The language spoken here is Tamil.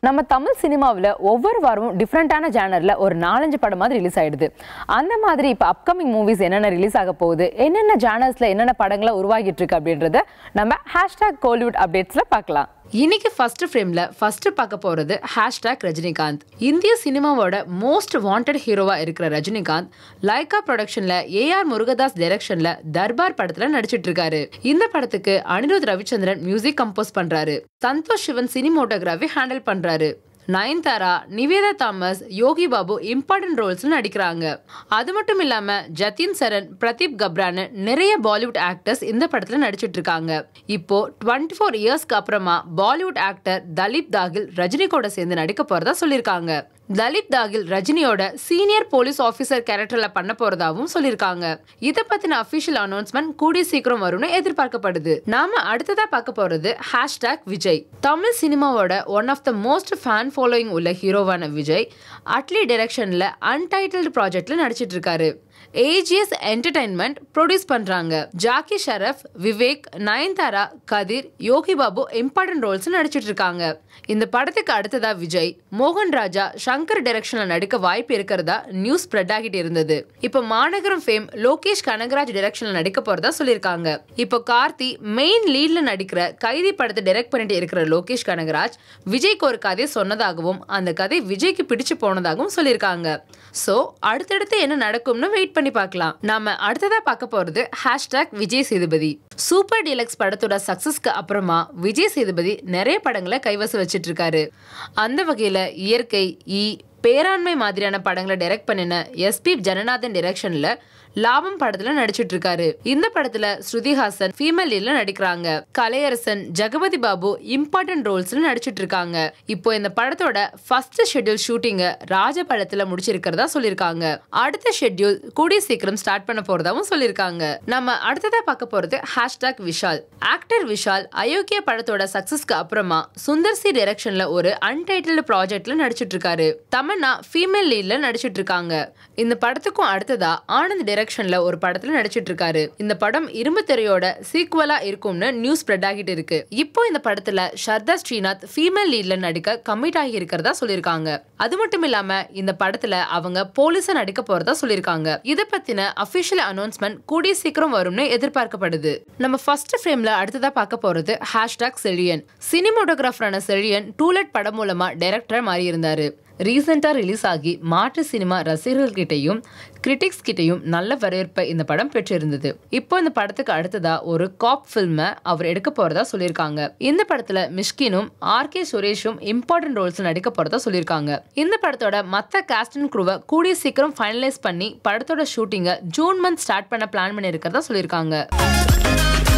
நம்ம தமிழ் சினிமாவில் ஒவ்வொரு வாரமும் டிஃப்ரெண்ட்டான ஜேனரில் ஒரு நாலஞ்சு படம் மாதிரி ரிலீஸ் ஆயிடுது அந்த மாதிரி இப்போ அப்கமிங் மூவிஸ் என்னென்ன ரிலீஸ் ஆக போகுது என்னென்ன ஜேனர்ஸில் என்னென்ன படங்களை உருவாகிட்டு இருக்கு அப்படின்றத நம்ம ஹேஷ்டாக் கோலிவுட் அப்டேட்ஸில் பார்க்கலாம் இன்னைக்கு ஃபர்ஸ்ட் ஃப்ரேம்ல ஃபர்ஸ்ட் பார்க்க போறது ஹேஷ்டாக் ரஜினிகாந்த் இந்திய சினிமாவோட மோஸ்ட் வாண்டட் ஹீரோவா இருக்கிற ரஜினிகாந்த் லைகா ப்ரொடக்ஷன்ல ஏஆர் முருகதாஸ் டைரக்ஷன்ல தர்பார் படத்துல நடிச்சிட்டு இருக்காரு இந்த படத்துக்கு அனிருத் ரவிச்சந்திரன் மியூசிக் கம்போஸ் பண்றாரு சந்தோஷ் சிவன் சினிமோட்டோகிராஃபி ஹேண்டில் பண்றாரு Nayanthara Nivetha Thomas Yogi Babu important roles நடிக்கிறாங்க அது மட்டும் இல்லாம ஜதின் சரண் பிரதீப் கப்ரான்னு நிறைய பாலிவுட் ஆக்டர்ஸ் இந்த படத்துல நடிச்சிட்டு இருக்காங்க இப்போ டுவெண்ட்டி ஃபோர் இயர்ஸ்க்கு அப்புறமா பாலிவுட் ஆக்டர் தலீப் தாகில் ரஜினி கூட சேர்ந்து நடிக்க போறதா சொல்லியிருக்காங்க தலித் தாகில் ரஜினியோட சீனியர் போலீஸ் ஆஃபீஸர் கேரக்டர்ல பண்ண போறதாவும் சொல்லியிருக்காங்க இத பத்தின அபிஷியல் அனௌன்ஸ்மெண்ட் கூடிய சீக்கிரம் வரும்னு எதிர்பார்க்கப்படுது நாம அடுத்ததா பார்க்க போறது ஹேஷ்டாக் விஜய் தமிழ் சினிமாவோட one of the most fan following உள்ள ஹீரோவான விஜய் அட்லி டைரக்ஷன்ல அன்டைட்டில்டு ப்ராஜெக்ட்ல நடிச்சிட்டு இருக்காரு ஏஜிஎஸ் என்டர்டைன்மெண்ட் ப்ரொடியூஸ் பண்றாங்க Jackie Shroff Vivek Nayanthara Kathir Yogi Babu important roles நடிச்சிட்டு இருக்காங்க இந்த படத்துக்கு அடுத்ததா விஜய் மோகன் ராஜா சங்கர் டைரக்ஷன்ல நடிக்க வாய்ப்பு இருக்கிறதா நியூஸ் ஸ்ப்ரெட் ஆகிட்டு இருந்தது இப்போ மாநகரம் ஃபேம் லோகேஷ் கனகராஜ் டைரக்ஷன்ல நடிக்க போறதா சொல்லியிருக்காங்க இப்போ கார்த்தி மெயின் லீட்ல நடிக்கிற கைதி படத்தை டைரக்ட் பண்ணிட்டு இருக்கிற லோகேஷ் கனகராஜ் விஜய்க்கு ஒரு கதை சொன்னதாகவும் அந்த கதை விஜய்க்கு பிடிச்சு போனதாகவும் சொல்லியிருக்காங்க ஸோ அடுத்தடுத்து என்ன நடக்கும்னு வெயிட் பண்ணி பார்க்கலாம் நாம அடுத்ததா பார்க்க போறது hashtag Vijay Sethupathi super deluxe படத்தோட சக்சஸ்க்கு அப்புறமா விஜய் சேதுபதி நிறைய படங்களை கைவசம் வச்சிட்டு இருக்காரு அந்த வகையில இயற்கை ஈ பேராண்மை மாதிரியான படங்களை டைரக்ட் பண்ணின எஸ்பி ஜனநாதன் டைரக்ஷன்ல லாபம் படத்துல நடிச்சிட்டு இருக்காரு இந்த படத்துல ஸ்ருதிஹாசன் ஃபீமேல் லீட்ல நடிக்கிறாங்க கலையரசன் ஜெகபதி பாபு இம்பார்ட்டன்ட் ரோல்ஸ்ல நடிச்சிட்டு இருக்காங்க இப்போ இந்த படத்தோட ஃபர்ஸ்ட் ஷெட்யூல் ஷூட்டிங்க ராஜபாளையத்துல முடிச்சிருக்கிறதா சொல்லியிருக்காங்க அடுத்த ஷெட்யூல் கூடிய சீக்கிரம் ஸ்டார்ட் பண்ண போறதாவும் சொல்லியிருக்காங்க நம்ம அடுத்ததா பார்க்க போறது ஹேஷ்டாக் விஷால் ஆக்டர் விஷால் அயோக்கிய படத்தோட சக்சஸ்க்கு அப்புறமா சுந்தர் சி டைரக்ஷன்ல ஒரு அன்டைட்டில்டு ப்ராஜெக்ட்ல நடிச்சிட்டு இருக்காரு தமன்னா ஃபீமேல் லீட்ல நடிச்சிட்டு இருக்காங்க இந்த படத்துக்கும் அடுத்ததா ஆனந்த் டைரக்ஷன்ல ஒரு படத்துல நடிச்சிட்டு இருக்காரு இந்த படம் இரும்பு திரையோட சீக்குவலா இருக்கும்னு நியூஸ் ஸ்ப்ரெட் ஆகிட்டு இருக்கு இப்போ இந்த படத்துல ஷர்தா ஸ்ரீநாத் ஃபீமேல் லீட்ல நடிக்க கமிட் ஆகி இருக்கிறதா சொல்லியிருக்காங்க அது மட்டும் இல்லாம இந்த படத்துல அவங்க போலீஸா நடிக்க போறதா சொல்லியிருக்காங்க இத பத்தின அபிஷியல் அனௌன்ஸ்மெண்ட் கூடிய சீக்கிரம் வரும்னு எதிர்பார்க்கப்படுது நம்ம ஃபர்ஸ்ட் ஃப்ரேம்ல அடுத்ததா பார்க்க போறது ஹேஷ்டாக் செழியன் சினிமோட்டோகிராஃபரான செழியன் டூலெட் படம் மூலமா டைரக்டரா மாறி இருந்தாரு ரீசெண்டாக ரிலீஸ் ஆகி மாற்று சினிமா ரசிகர்கள்கிட்டையும் கிரிட்டிக்ஸ் கிட்டையும் நல்ல வரவேற்பை இந்த படம் பெற்றிருந்தது இப்போ இந்த படத்துக்கு அடுத்ததா ஒரு காப் ஃபில்மை அவர் எடுக்க போறதா சொல்லியிருக்காங்க இந்த படத்துல மிஷ்கினும் ஆர் கே சுரேஷும் இம்பார்ட்டன்ட் ரோல்ஸ் நடிக்க போறதா சொல்லியிருக்காங்க இந்த படத்தோட மத்த காஸ்ட் அண்ட் குரூவை கூடிய சீக்கிரம் ஃபைனலைஸ் பண்ணி படத்தோட ஷூட்டிங்கை ஜூன் மந்த் ஸ்டார்ட் பண்ண பிளான் பண்ணி இருக்கிறதா சொல்லியிருக்காங்க